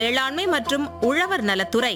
வேளாண்மை மற்றும் உழவர் நலத்துறை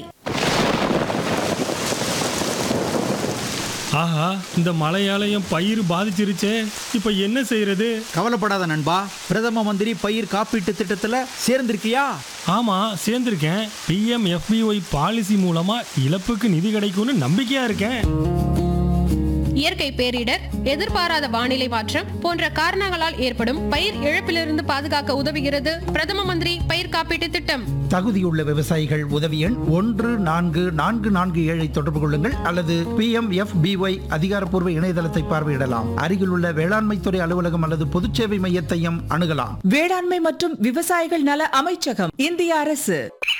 ஆஹா இந்த மழையால என் பயிர் பாதிச்சிருச்சே இப்போ என்ன செய்யறது கவலைப்படாத நண்பா பிரதம மந்திரி பயிர் காப்பீட்டு திட்டத்துல சேர்ந்திருக்கியா ஆமா சேர்ந்திருக்கேன் பிஎம் எஃபிஒய் பாலிசி மூலமா இழப்புக்கு நிதி கிடைக்கும்னு நம்பிக்கையா இருக்கேன் இயற்கை பேரிடர் எதிர்பாராத வானிலை மாற்றம் போன்ற காரணங்களால் ஏற்படும் பயிர் இழப்பிலிருந்து பாதுகாக்க உதவுகிறது பிரதம மந்திரி பயிர் காப்பீட்டு திட்டம் தகுதியுள்ள விவசாயிகள் உதவி எண் ஒன்று நான்கு நான்கு நான்கு ஏழை தொடர்பு கொள்ளுங்கள் அல்லது பி எம் எஃப் பிஒய் அதிகாரப்பூர்வ இணையதளத்தை பார்வையிடலாம் அருகிலுள்ள வேளாண்மைத்துறை அலுவலகம் அல்லது பொதுச்சேவை மையத்தையும் அணுகலாம் வேளாண்மை மற்றும் விவசாயிகள் நல அமைச்சகம் இந்திய அரசு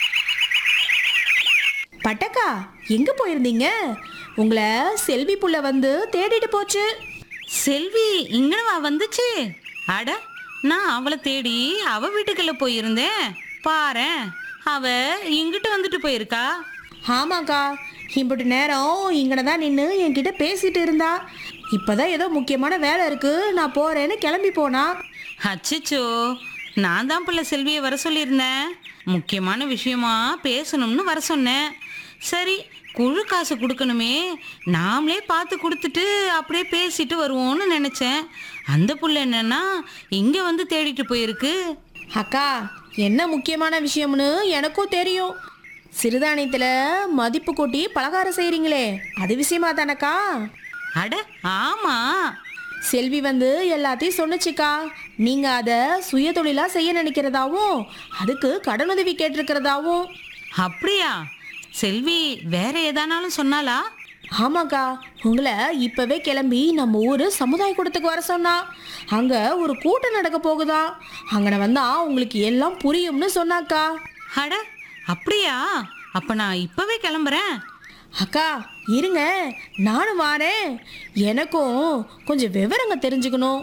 பட்டக்கா எங்க போயிருந்தீங்க உங்களை செல்வி புள்ள வந்து தேடிட்டு போச்சு செல்வி இங்கனவா வந்துச்சு அட நான் அவளை தேடி அவ வீட்டுக்குள்ள போயிருந்தேன் பாரேன் அவ இங்கிட்டு வந்துட்டு போயிருக்கா ஆமாக்கா இம்புட்டு நேரம் இங்கன தான் நின்று என்கிட்ட பேசிட்டு இருந்தா இப்பதான் ஏதோ முக்கியமான வேலை இருக்கு நான் போறேன்னு கிளம்பி போனா அச்சச்சோ நான் தான் பிள்ளை செல்வியை வர சொல்லியிருந்தேன் முக்கியமான விஷயமா பேசணும்னு வர சொன்னேன் சரி குழு காசு கொடுக்கணுமே நாமளே பார்த்து கொடுத்துட்டு அப்படியே பேசிட்டு வருவோம்னு நினச்சேன் அந்த புள்ள என்னன்னா இங்கே வந்து தேடிட்டு போயிருக்கு அக்கா என்ன முக்கியமான விஷயம்னு எனக்கும் தெரியும் சிறுதானியத்துல மதிப்பு கூட்டி பலகாரம் செய்றீங்களே அது விஷயமா தானக்கா அட ஆமாம் செல்வி வந்து எல்லாத்தையும் சொன்னுச்சுக்கா நீங்க அதை சுய தொழிலா செய்ய நினைக்கிறதாவும் அதுக்கு கடனுதவி கேட்டிருக்கிறதாவும் அப்படியா செல்வி வேற ஏதானாலும் சொன்னாலா ஆமாக்கா உங்களை இப்பவே கிளம்பி நம்ம ஊர் சமுதாய கூடத்துக்கு வர சொன்னா அங்க ஒரு கூட்டம் நடக்க போகுதா அங்கன வந்தா உங்களுக்கு எல்லாம் புரியும்னு சொன்னாக்கா அட அப்படியா அப்போ நான் இப்போவே கிளம்புறேன் அக்கா இருங்க நானும் வாரேன் எனக்கும் கொஞ்சம் விவரங்க தெரிஞ்சுக்கணும்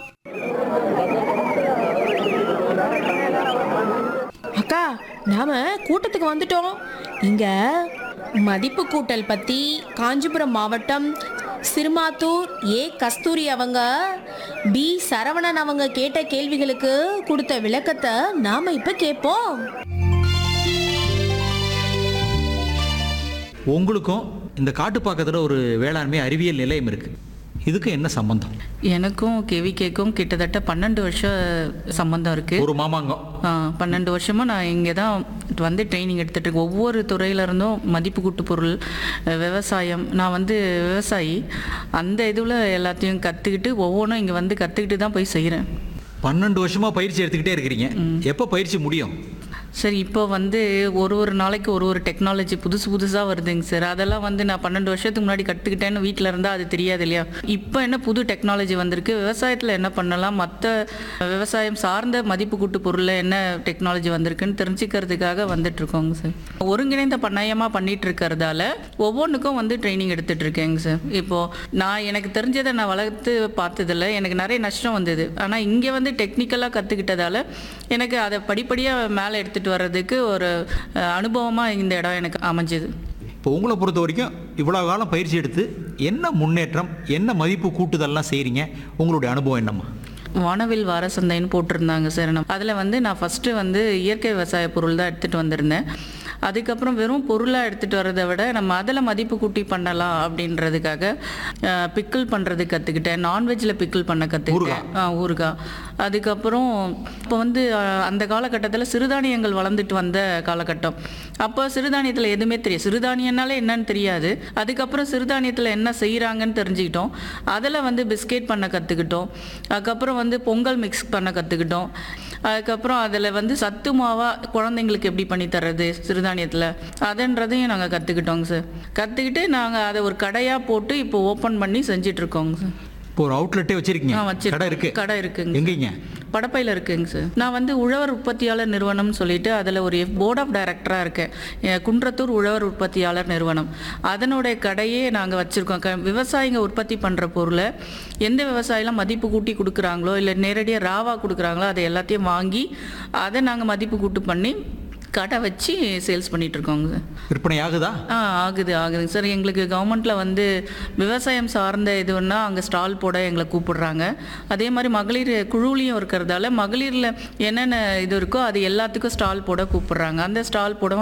அக்கா நாம கூட்டத்துக்கு வந்துட்டோம் இங்க மதிப்பு கூட்டல் பத்தி காஞ்சிபுரம் மாவட்டம் சிறுமாத்தூர் ஏ கஸ்தூரி அவங்க பி சரவணன் அவங்க கேட்ட கேள்விகளுக்கு கொடுத்த விளக்கத்தை நாம இப்ப கேட்போம் உங்களுக்கும் இந்த காட்டுப்பாக்கத்தில் ஒரு வேளாண்மை அறிவியல் நிலையம் இருக்கு இதுக்கு என்ன சம்பந்தம் எனக்கும் கேவிகேக்கும் கிட்டத்தட்ட பன்னெண்டு வருஷம் சம்பந்தம் இருக்குது ஒரு மாமாங்கம் பன்னெண்டு வருஷமாக நான் இங்கே தான் வந்து ட்ரைனிங் எடுத்துட்டு இருக்கேன் ஒவ்வொரு துறையில இருந்தும் மதிப்பு கூட்டு பொருள் அஹ், விவசாயம் நான் வந்து விவசாயி அந்த இதில் எல்லாத்தையும் கற்றுக்கிட்டு ஒவ்வொன்றும் இங்கே வந்து கற்றுக்கிட்டு தான் போய் செய்கிறேன் பன்னெண்டு வருஷமா பயிற்சி எடுத்துக்கிட்டே இருக்கிறீங்க எப்போ பயிற்சி முடியும் சரி இப்போ வந்து ஒரு ஒரு நாளைக்கு ஒரு ஒரு டெக்னாலஜி புதுசு புதுசாக வருதுங்க சார் அதெல்லாம் வந்து நான் பன்னெண்டு வருஷத்துக்கு முன்னாடி கற்றுக்கிட்டேன்னு வீட்டில் இருந்தால் அது தெரியாது இல்லையா இப்போ என்ன புது டெக்னாலஜி வந்திருக்கு விவசாயத்தில் என்ன பண்ணலாம் மற்ற விவசாயம் சார்ந்த மதிப்பு கூட்டு பொருளில் என்ன டெக்னாலஜி வந்திருக்குன்னு தெரிஞ்சுக்கிறதுக்காக வந்துட்டு இருக்கோங்க சார் ஒருங்கிணைந்த பண்ணையமாக பண்ணிட்டு இருக்கிறதால ஒவ்வொன்றுக்கும் வந்து ட்ரைனிங் எடுத்துட்டு இருக்கேங்க சார் இப்போது நான் எனக்கு தெரிஞ்சதை நான் வளர்த்து பார்த்ததில்ல எனக்கு நிறைய நஷ்டம் வந்தது ஆனால் இங்கே வந்து டெக்னிக்கலாக கற்றுக்கிட்டதால எனக்கு அதை படிப்படியாக மேலே எடுத்துகிட்டு வர்றதுக்கு ஒரு அனுபவமாக இந்த இடம் எனக்கு அமைஞ்சது இப்போ உங்களை பொறுத்த வரைக்கும் இவ்வளோ காலம் பயிற்சி எடுத்து என்ன முன்னேற்றம் என்ன மதிப்பு கூட்டுதல்லாம் செய்கிறீங்க உங்களுடைய அனுபவம் என்னம்மா வானவில் வார சந்தைன்னு போட்டிருந்தாங்க சார் நான் அதில் வந்து நான் ஃபஸ்ட்டு வந்து இயற்கை விவசாய பொருள் தான் எடுத்துகிட்டு வந்திருந்தேன் அதுக்கப்புறம் வெறும் பொருளாக எடுத்துகிட்டு வரதை விட நம்ம அதில் மதிப்பு கூட்டி பண்ணலாம் அப்படின்றதுக்காக பிக்கிள் பண்ணுறது கற்றுக்கிட்டேன் நான்வெஜ்ஜில் பிக்கிள் பண்ண கற்றுக்கிட்டேன் ஆ ஊறுகாய் அதுக்கப்புறம் இப்போ வந்து அஹ், அந்த காலகட்டத்தில் சிறுதானியங்கள் வளர்ந்துட்டு வந்த காலகட்டம் அப்போ சிறுதானியத்தில் எதுவுமே தெரியாது சிறுதானியனாலே என்னன்னு தெரியாது அதுக்கப்புறம் சிறுதானியத்தில் என்ன செய்கிறாங்கன்னு தெரிஞ்சுக்கிட்டோம் அதில் வந்து பிஸ்கெட் பண்ண கற்றுக்கிட்டோம் அதுக்கப்புறம் வந்து பொங்கல் மிக்ஸ் பண்ண கற்றுக்கிட்டோம் அதுக்கப்புறம் அதில் வந்து சத்து மாவாக குழந்தைங்களுக்கு எப்படி பண்ணி தர்றது சிறுதானியத்தில் அதுன்றதையும் நாங்கள் கற்றுக்கிட்டோங்க சார் கற்றுக்கிட்டு நாங்கள் அதை ஒரு கடையாக போட்டு இப்போ ஓப்பன் பண்ணி செஞ்சிட்ருக்கோங்க சார் இப்போ ஒரு அவுட்லெட்டே வச்சிருக்கீங்க ஆ வச்சிருக்கோம். கடை இருக்கு கடை இருக்குங்க. எங்கீங்க படப்பையில் இருக்குங்க சார் நான் வந்து உழவர் உற்பத்தியாளர் நிறுவனம்னு சொல்லிட்டு அதில் ஒரு போர்ட் ஆஃப் டைரக்டராக இருக்கேன் எ, குன்றத்தூர் உழவர் உற்பத்தியாளர் நிறுவனம் அதனுடைய கடையே நாங்கள் வச்சுருக்கோம் க விவசாயிங்க உற்பத்தி பண்ணுற பொருளை எந்த விவசாயிலாம் மதிப்பு கூட்டி கொடுக்குறாங்களோ இல்லை நேரடியாக ராவாக கொடுக்குறாங்களோ அதை எல்லாத்தையும் வாங்கி அதை நாங்கள் மதிப்பு கூட்டு பண்ணி கடை வச்சு சேல்ஸ் பண்ணிட்டு இருக்கோங்க சார் விற்பனை ஆகுதா ஆ ஆகுது ஆகுதுங்க சார் எங்களுக்கு கவர்மெண்ட்டில் வந்து விவசாயம் சார்ந்த இதுன்னா அங்கே ஸ்டால் போட எங்களை கூப்பிடுறாங்க அதே மாதிரி மகளிர் குழுலையும் இருக்கிறதால மகளிரில் என்னென்ன இது இருக்கோ அது எல்லாத்துக்கும் ஸ்டால் போட கூப்பிடுறாங்க அந்த ஸ்டால் போட